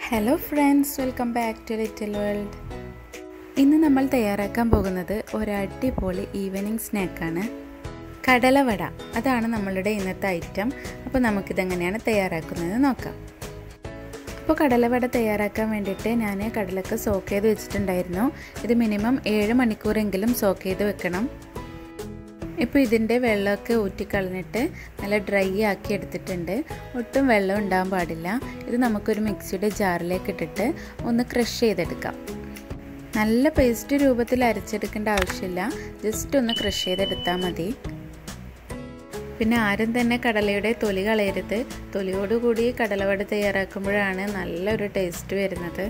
hello friends welcome back to little world ഇന്ന് നമ്മൾ തയ്യാറാക്കാൻ പോകുന്നത് ഒരു അടിപൊളി ഈവനിങ് സ്നാക്കാണ് കടലവട അതാണ് നമ്മളുടെ ഇന്നത്തെ ഐറ്റം അപ്പോൾ നമുക്കിതെങ്ങനെയാണ് തയ്യാറാക്കുന്നത് നോക്കാം അപ്പോൾ കടലവട തയ്യാറാക്കാൻ വേണ്ടിയിട്ട് ഞാൻ കടലൊക്കെ സോക്ക് ചെയ്ത് വെച്ചിട്ടുണ്ടായിരുന്നു ഇത് മിനിമം ഏഴ് മണിക്കൂറെങ്കിലും സോക്ക് ചെയ്ത് വെക്കണം ഇപ്പോൾ ഇതിൻ്റെ വെള്ളമൊക്കെ ഊറ്റിക്കളഞ്ഞിട്ട് നല്ല ഡ്രൈ ആക്കി എടുത്തിട്ടുണ്ട് ഒട്ടും വെള്ളം ഉണ്ടാകാൻ പാടില്ല ഇത് നമുക്കൊരു മിക്സിയുടെ ജാറിലേക്ക് ഇട്ടിട്ട് ഒന്ന് ക്രഷ് ചെയ്തെടുക്കാം നല്ല പേസ്റ്റ് രൂപത്തിൽ അരച്ചെടുക്കേണ്ട ആവശ്യമില്ല ജസ്റ്റ് ഒന്ന് ക്രഷ് ചെയ്തെടുത്താൽ മതി പിന്നെ ആരും തന്നെ കടലയുടെ തൊലി കളയരുത് തൊലിയോടുകൂടി കടലവട തയ്യാറാക്കുമ്പോഴാണ് നല്ലൊരു ടേസ്റ്റ് വരുന്നത്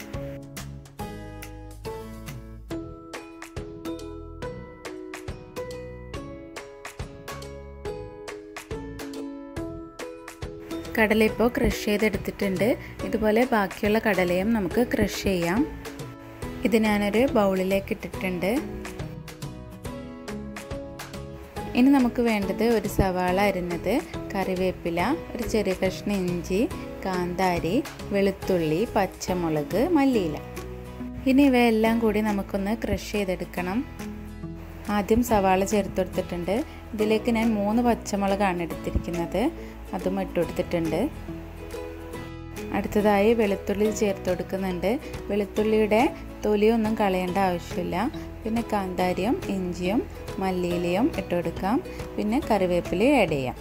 കടല ഇപ്പോൾ ക്രഷ് ചെയ്തെടുത്തിട്ടുണ്ട് ഇതുപോലെ ബാക്കിയുള്ള കടലയും നമുക്ക് ക്രഷ് ചെയ്യാം ഇത് ഞാനൊരു ബൗളിലേക്ക് ഇട്ടിട്ടുണ്ട് ഇനി നമുക്ക് വേണ്ടത് ഒരു സവാള അരിഞ്ഞത് കറിവേപ്പില ഒരു ചെറിയ കഷ്ണം ഇഞ്ചി കാന്താരി വെളുത്തുള്ളി പച്ചമുളക് മല്ലിയില ഇനി ഇവയെല്ലാം കൂടി നമുക്കൊന്ന് ക്രഷ് ചെയ്തെടുക്കണം ആദ്യം സവാള ചേർത്ത് കൊടുത്തിട്ടുണ്ട് ഇതിലേക്ക് ഞാൻ മൂന്ന് പച്ചമുളകാണ് എടുത്തിരിക്കുന്നത് അതും ഇട്ട് കൊടുത്തിട്ടുണ്ട് അടുത്തതായി വെളുത്തുള്ളി ചേർത്ത് കൊടുക്കുന്നുണ്ട് വെളുത്തുള്ളിയുടെ തൊലിയൊന്നും കളയേണ്ട ആവശ്യമില്ല പിന്നെ കാന്താരിയും ഇഞ്ചിയും മല്ലിയിലയും ഇട്ട് കൊടുക്കാം പിന്നെ കറിവേപ്പിലയും ആഡ് ചെയ്യാം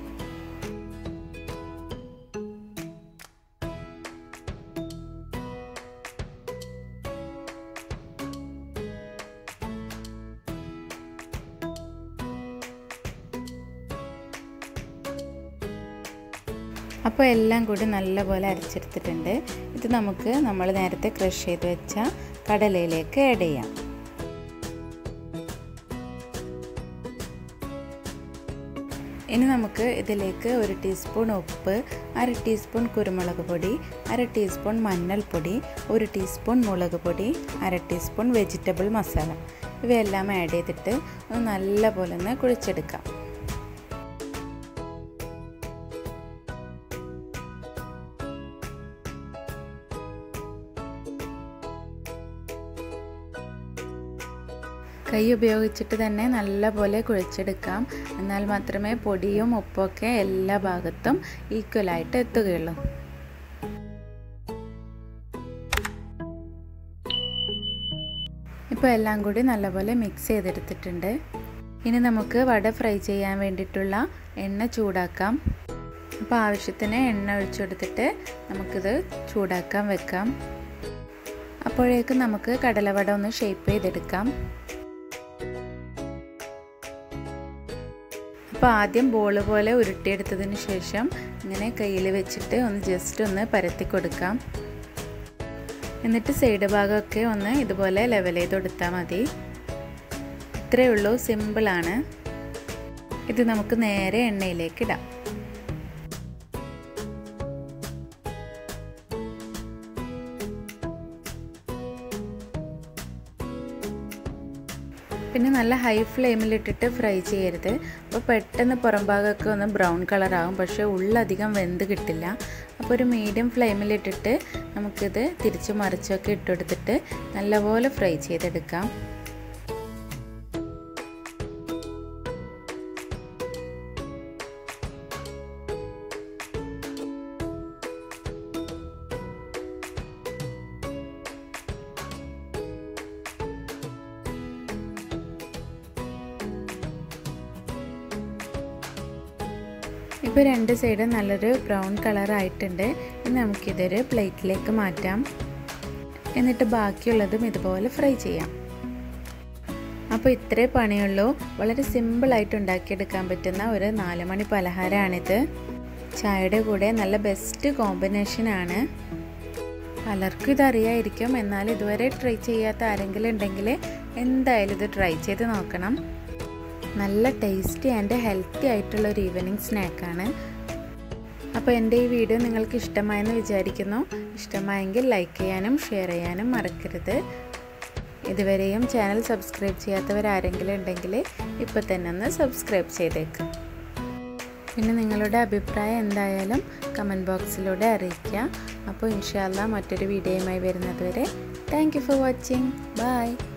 അപ്പോൾ എല്ലാം കൂടി നല്ലപോലെ അരച്ചെടുത്തിട്ടുണ്ട് ഇത് നമുക്ക് നമ്മൾ നേരത്തെ ക്രഷ് ചെയ്ത് വെച്ച കടലയിലേക്ക് ആഡ് ചെയ്യാം ഇനി നമുക്ക് ഇതിലേക്ക് ഒരു ടീസ്പൂൺ ഉപ്പ് അര ടീസ്പൂൺ കുരുമുളക് പൊടി അര ടീസ്പൂൺ മഞ്ഞൾപ്പൊടി ഒരു ടീസ്പൂൺ മുളക് പൊടി അര ടീസ്പൂൺ വെജിറ്റബിൾ മസാല ഇവയെല്ലാം ആഡ് ചെയ്തിട്ട് ഒന്ന് നല്ലപോലെ ഒന്ന് കുഴിച്ചെടുക്കാം കൈ ഉപയോഗിച്ചിട്ട് തന്നെ നല്ലപോലെ കുഴച്ചെടുക്കാം എന്നാൽ മാത്രമേ പൊടിയും ഉപ്പൊക്കെ എല്ലാ ഭാഗത്തും ഈക്വലായിട്ട് എത്തുകയുള്ളൂ ഇപ്പോൾ എല്ലാം കൂടി നല്ലപോലെ മിക്സ് ചെയ്തെടുത്തിട്ടുണ്ട് ഇനി നമുക്ക് വട ഫ്രൈ ചെയ്യാൻ വേണ്ടിയിട്ടുള്ള എണ്ണ ചൂടാക്കാം അപ്പോൾ ആവശ്യത്തിന് എണ്ണ ഒഴിച്ചെടുത്തിട്ട് നമുക്കിത് ചൂടാക്കാൻ വെക്കാം അപ്പോഴേക്കും നമുക്ക് കടലവട ഒന്ന് ഷേപ്പ് ചെയ്തെടുക്കാം അപ്പോൾ ആദ്യം ബോൾ പോലെ ഉരുട്ടിയെടുത്തതിന് ശേഷം ഇങ്ങനെ കയ്യിൽ വെച്ചിട്ട് ഒന്ന് ജസ്റ്റ് ഒന്ന് പരത്തി കൊടുക്കാം എന്നിട്ട് സൈഡ് ഭാഗമൊക്കെ ഒന്ന് ഇതുപോലെ ലെവൽ ചെയ്ത് കൊടുത്താൽ മതി ഇത്രയേ ഉള്ളൂ സിമ്പിളാണ് ഇത് നമുക്ക് നേരെ എണ്ണയിലേക്ക് ഇടാം പിന്നെ നല്ല ഹൈ ഫ്ലെയിമിലിട്ടിട്ട് ഫ്രൈ ചെയ്യരുത് അപ്പോൾ പെട്ടെന്ന് പുറം ഭാഗമൊക്കെ ഒന്ന് ബ്രൗൺ കളറാകും പക്ഷേ ഉള്ളധികം വെന്ത് കിട്ടില്ല അപ്പോൾ ഒരു മീഡിയം ഫ്ലെയിമിലിട്ടിട്ട് നമുക്കിത് തിരിച്ചു മറിച്ചൊക്കെ ഇട്ടെടുത്തിട്ട് നല്ലപോലെ ഫ്രൈ ചെയ്തെടുക്കാം ഇപ്പോൾ രണ്ട് സൈഡും നല്ലൊരു ബ്രൗൺ കളർ ആയിട്ടുണ്ട് ഇനി നമുക്കിതൊരു പ്ലേറ്റിലേക്ക് മാറ്റാം എന്നിട്ട് ബാക്കിയുള്ളതും ഇതുപോലെ ഫ്രൈ ചെയ്യാം അപ്പോൾ ഇത്രേ പണിയുള്ളൂ വളരെ സിമ്പിളായിട്ട് ഉണ്ടാക്കിയെടുക്കാൻ പറ്റുന്ന ഒരു നാല് മണി പലഹാരമാണിത് ചായയുടെ കൂടെ നല്ല ബെസ്റ്റ് കോമ്പിനേഷനാണ് പലർക്കും ഇതറിയായിരിക്കും എന്നാൽ ഇതുവരെ ട്രൈ ചെയ്യാത്ത ആരെങ്കിലും ഉണ്ടെങ്കിൽ എന്തായാലും ഇത് ട്രൈ ചെയ്ത് നോക്കണം നല്ല ടേസ്റ്റി ആൻഡ് ഹെൽത്തി ആയിട്ടുള്ള ഒരു ഈവനിങ് സ്നാക്കാണ് അപ്പോൾ എൻ്റെ ഈ വീഡിയോ നിങ്ങൾക്ക് ഇഷ്ടമായെന്ന് വിചാരിക്കുന്നു ഇഷ്ടമായെങ്കിൽ ലൈക്ക് ചെയ്യാനും ഷെയർ ചെയ്യാനും മറക്കരുത് ഇതുവരെയും ചാനൽ സബ്സ്ക്രൈബ് ചെയ്യാത്തവരാരെങ്കിലും ഉണ്ടെങ്കിൽ ഇപ്പോൾ തന്നെ ഒന്ന് സബ്സ്ക്രൈബ് ചെയ്തേക്ക് പിന്നെ നിങ്ങളുടെ അഭിപ്രായം എന്തായാലും കമൻറ്റ് ബോക്സിലൂടെ അറിയിക്കുക അപ്പോൾ ഇൻഷാല്ല മറ്റൊരു വീഡിയോയുമായി വരുന്നത് വരെ thank you for watching by